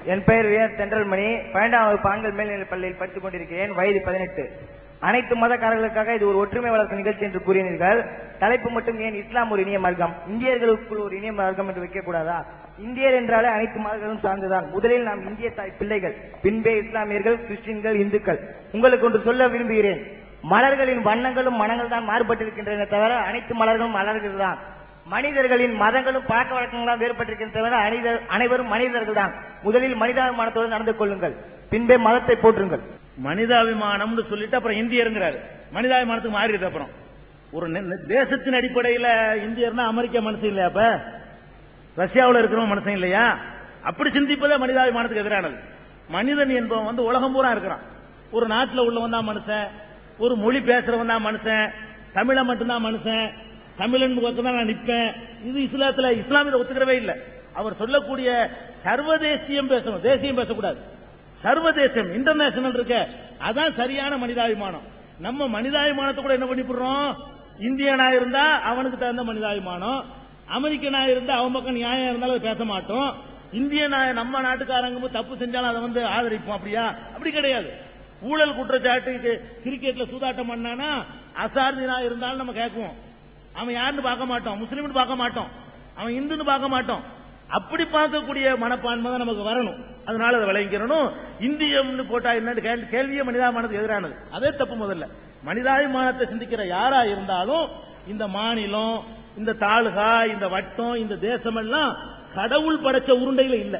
என் பெயர் வீரர் தென்றல்மணி பன்னெண்டாம் வகுப்பு ஆண்கள் மேல்நிலைப் பள்ளியில் படித்துக் கொண்டிருக்கிறேன் வயது பதினெட்டு அனைத்து மதக்காரர்களுக்காக இது ஒரு ஒற்றுமை வளர்க்கும் நிகழ்ச்சி என்று கூறினீர்கள் தலைப்பு மட்டும் ஏன் இஸ்லாம் ஒரு இனிய மார்க்கம் இந்தியர்களுக்குள் ஒரு இனிய மார்க்கம் என்று வைக்கக்கூடாதா இந்தியர் என்றாலே அனைத்து மதங்களும் சார்ந்துதான் முதலில் நாம் இந்திய தாய் பிள்ளைகள் பின்பே இஸ்லாமியர்கள் கிறிஸ்டின்கள் இந்துக்கள் உங்களுக்கு ஒன்று சொல்ல விரும்புகிறேன் மலர்களின் வண்ணங்களும் மனங்கள் தான் மாறுபட்டிருக்கின்றன தவிர அனைத்து மலர்களும் மலர்கள் தான் மனிதர்களின் மதங்களும் பழக்க வழக்கங்களும் வேறுபட்டிருக்கின்றன தவிர அனைதர் அனைவரும் மனிதர்கள் தான் முதலில் மனிதாபிமானத்தோடு நடந்து கொள்ளுங்கள் பின்பே மதத்தை போற்றுங்கள் மனிதாபிமானம்னு சொல்லிட்டு அப்புறம் இந்தியருங்கிறாரு மனிதாபிமானத்துக்கு மாறிடுது அப்புறம் ஒரு நெ- நெ- தேசத்தின் அடிப்படையில் இந்தியர்னா அமெரிக்கா மனுஷன் இல்லையா அப்ப ரஷ்யாவில் இருக்கிறவன் மனுஷன் இல்லையா அப்படி சிந்திப்பதே மனிதாபிமானத்துக்கு எதிரானது மனிதன் என்பவன் வந்து உலகம் பூரா இருக்கிறான் ஒரு நாட்டில் உள்ளவன் தான் மனுஷன் ஒரு மொழி பேசுறவன் தான் மனுஷன் தமிழை மட்டும்தான் மனுஷன் தமிழன் பக்கம் தான் நான் நிற்பேன் இது இஸ்லாத்துல இஸ்லாம் இதை ஒத்துக்கிறவே இல்லை அவர் சொல்லக்கூடிய சர்வதேசியம் பேசணும் தேசியம் பேசக்கூடாது சர்வதேசம் இன்டர்நேஷனல் இருக்க அதான் சரியான மனிதாபிமானம் நம்ம மனிதாபிமானத்தை கூட என்ன பண்ணிவிடுறோம் இந்தியனா இருந்தா அவனுக்கு தகுந்த மனிதாபிமானம் அமெரிக்கனா இருந்தா அவன் பக்கம் நியாயம் இருந்தாலும் அதை பேச மாட்டோம் இந்தியனா நம்ம நாட்டுக்காரங்க தப்பு செஞ்சாலும் அதை வந்து ஆதரிப்போம் அப்படியா அப்படி கிடையாது ஊழல் குற்றச்சாட்டு கி- கிரிக்கெட்ல சூதாட்டம் பண்ணானா அசார்தினா இருந்தாலும் நம்ம கேட்குவோம் அவன் யாருன்னு பார்க்க மாட்டோம் முஸ்லீம்னு பார்க்க மாட்டோம் அவன் இந்துன்னு பார்க்க மாட்டோம் அப்படி பார்க்கக்கூடிய மனப்பான்மை தான் நமக்கு வரணும் அதனால அதை விளங்கிக்கிறணும் இந்தியம்னு போட்டா என்ன கேள்வி- கேள்வியே மனிதாபிமானத்துக்கு எதிரானது அதே தப்பு முதல்ல மனிதாபிமானத்தை சிந்திக்கிற யாரா இருந்தாலும் இந்த மாநிலம் இந்த தாலுகா இந்த வட்டம் இந்த தேசம் எல்லாம் கடவுள் படைச்ச உருண்டையில இல்ல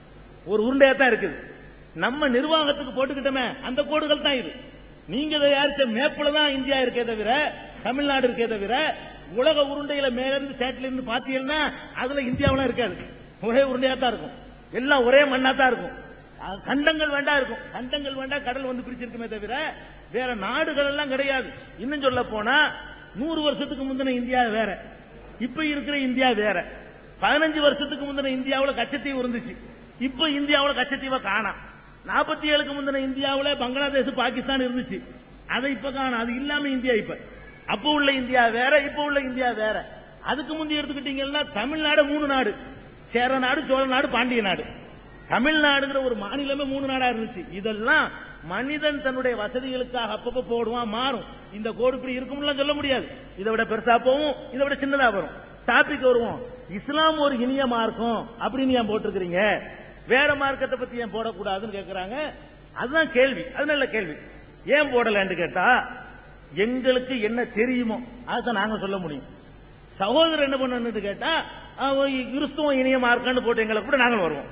ஒரு உருண்டையா தான் இருக்குது நம்ம நிர்வாகத்துக்கு போட்டுக்கிட்டோமே அந்த கோடுகள் தான் இது நீங்க தயாரிச்ச மேப்ல தான் இந்தியா இருக்கே தவிர தமிழ்நாடு இருக்கே தவிர உலக உருண்டையில மேல இருந்து சேட்டில இருந்து பாத்தீங்கன்னா அதுல இந்தியாவெல்லாம் இருக்காது ஒரே உருண்டையா தான் இருக்கும் எல்லாம் ஒரே மண்ணா தான் இருக்கும் அஹ் கண்டங்கள் வேண்டா இருக்கும் கண்டங்கள் வேண்டா கடல் வந்து பிரிச்சிருக்குமே தவிர வேற நாடுகள் எல்லாம் கிடையாது இன்னும் சொல்ல போனா நூறு வருஷத்துக்கு முந்தின இந்தியா வேற இப்ப இருக்கிற இந்தியா வேற பதினஞ்சு வருஷத்துக்கு முந்தின இந்தியாவுல கச்சத்தீவு இருந்துச்சு இப்ப இந்தியாவுல கச்சத்தீவை காணாம் நாற்பத்தி ஏழுக்கு முந்தின இந்தியாவுல பங்களாதேஷ் பாகிஸ்தான் இருந்துச்சு அதை இப்ப காணாம் அது இல்லாம இந்தியா இப்ப அப்ப உள்ள இந்தியா வேற இப்ப உள்ள இந்தியா வேற அதுக்கு முந்தி எடுத்துக்கிட்டீங்கன்னா தமிழ்நாடு மூணு நாடு சேர நாடு சோழ நாடு பாண்டிய நாடு தமிழ்நாடுங்கிற ஒரு மாநிலமே மூணு நாடா இருந்துச்சு இதெல்லாம் மனிதன் தன்னுடைய வசதிகளுக்காக அப்பப்ப போடுவான் மாறும் இந்த கோடு இப்படி இருக்கும்லாம் சொல்ல முடியாது இதை விட பெருசா போகும் இதை விட சின்னதா வரும் டாபிக் வருவோம் இஸ்லாம் ஒரு இனிய மார்க்கம் அப்படின்னு ஏன் போட்டிருக்கிறீங்க வேற மார்க்கத்தை பத்தி ஏன் போடக்கூடாதுன்னு கேட்கறாங்க அதுதான் கேள்வி அது நல்ல கேள்வி ஏன் போடலன்னு கேட்டா எங்களுக்கு என்ன தெரியுமோ அதை நாங்க சொல்ல முடியும் சகோதரர் என்ன பண்ணணும்னு கேட்டா அவன் கிறிஸ்துவம் இனிய மார்க்கம்னு போட்டு எங்களை கூட நாங்கள் வருவோம்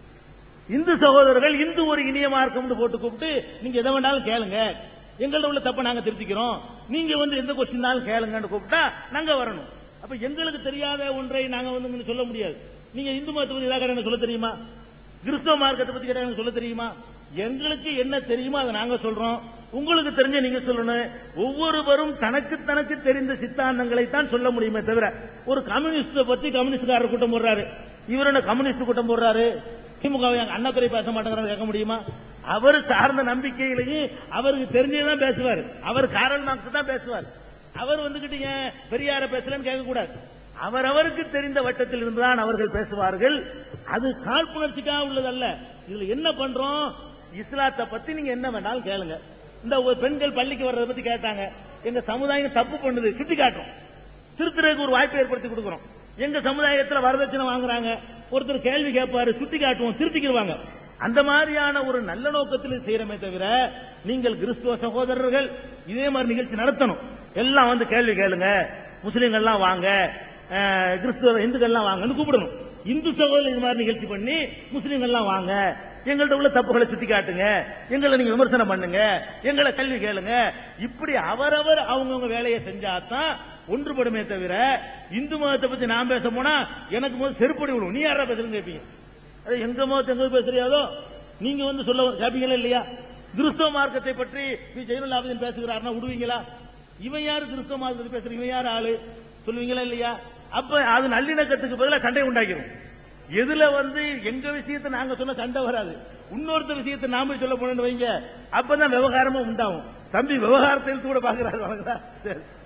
இந்து சகோதரர்கள் இந்து ஒரு இனிய மார்க்கம்னு போட்டு கூப்பிட்டு நீங்க எதை வேணாலும் கேளுங்க எங்கள்ட்ட உள்ள தப்ப நாங்க திருத்திக்கிறோம் நீங்க வந்து எந்த கொஸ்டின்னாலும் கேளுங்கன்னு கூப்பிட்டா நாங்க வரணும் அப்ப எங்களுக்கு தெரியாத ஒன்றை நாங்க வந்து இங்க சொல்ல முடியாது நீங்க இந்து மதத்தை பத்தி ஏதாவது எனக்கு சொல்ல தெரியுமா கிறிஸ்தவ மார்க்கத்தை பத்தி கேட்டா எனக்கு சொல்ல தெரியுமா எங்களுக்கு என்ன தெரியுமோ அதை நாங்க சொல்றோம் உங்களுக்கு தெரிஞ்ச நீங்க சொல்லணும் ஒவ்வொருவரும் தனக்கு தனக்கு தெரிந்த சித்தாந்தங்களை தான் சொல்ல முடியுமே தவிர ஒரு கம்யூனிஸ்ட பத்தி கம்யூனிஸ்ட்காரர் கூட்டம் போடுறாரு இவர் என்ன கம்யூனிஸ்ட் கூட்டம் போடுறாரு திமுக அண்ணாதுரை பேச மாட்டேங்கிறாங்க கேட்க முடியுமா அவர் சார்ந்த நம்பிக்கையிலையும் அவருக்கு தெரிஞ்சதுதான் பேசுவார் அவர் காரல் மார்க்ஸ் தான் பேசுவார் அவர் வந்துகிட்டு ஏன் பெரியார பேசலன்னு கேட்க கூடாது அவரவருக்கு தெரிந்த வட்டத்தில் இருந்துதான் அவர்கள் பேசுவார்கள் அது காழ்ப்புணர்ச்சிக்காக உள்ளதல்ல இதுல என்ன பண்றோம் இஸ்லாத்தை பத்தி நீங்க என்ன வேணாலும் கேளுங்க இந்த ஒரு பெண்கள் பள்ளிக்கு வர்றதை பத்தி கேட்டாங்க எங்க சமுதாயம் தப்பு பண்ணுது சுட்டி காட்டும் திருத்துறதுக்கு ஒரு வாய்ப்பை ஏற்படுத்தி கொடுக்கிறோம் எங்க சமுதாயத்துல வரதட்சணை வாங்குறாங்க ஒருத்தர் கேள்வி கேட்பாரு சுட்டி காட்டுவோம் திருத்திக்கிடுவாங்க அந்த மாதிரியான ஒரு நல்ல நோக்கத்தில் செய்யறமே தவிர நீங்கள் கிறிஸ்துவ சகோதரர்கள் இதே மாதிரி நிகழ்ச்சி நடத்தணும் எல்லாம் வந்து கேள்வி கேளுங்க முஸ்லீம்கள்லாம் வாங்க அஹ், கிறிஸ்துவ இந்துக்கள்லாம் வாங்கன்னு கூப்பிடணும் இந்து சகோதரர் இது மாதிரி நிகழ்ச்சி பண்ணி முஸ்லீம்கள்லாம் வாங்க எங்கள்ட்ட உள்ள தப்புகளை சுட்டி காட்டுங்க எங்களை நீங்க விமர்சனம் பண்ணுங்க எங்களை கேள்வி கேளுங்க இப்படி அவரவர் அவங்கவங்க வேலையை செஞ்சாதான் ஒன்றுபடுமே தவிர இந்து மதத்தை பத்தி நான் பேச போனா எனக்கு முதல் செருப்படி விடும் நீ யாரா பேசுறேன்னு கேட்பீங்க அது எங்க மதத்தை எங்க பேசுறியாதோ நீங்க வந்து சொல்ல கேட்பீங்களா இல்லையா கிறிஸ்தவ மார்க்கத்தை பற்றி பி ஜெயனுல் ஆபதின் பேசுகிறாருன்னா விடுவீங்களா இவன் யாரு கிறிஸ்தவ மார்க்கத்தை பேசுற இவன் யாரு ஆளு சொல்லுவீங்களா இல்லையா அப்ப அது நல்லிணக்கத்துக்கு பதிலா சண்டை உண்டாக்கிரும் எதுல வந்து எங்க விஷயத்தை நாங்க சொன்ன சண்டை வராது இன்னொருத்த விஷயத்தை நாம சொல்ல போனோம்னு வைங்க அப்பதான் விவகாரமும் உண்டாகும் தம்பி விவகாரத்தை இழுத்து கூட பாக்குறாரு சரி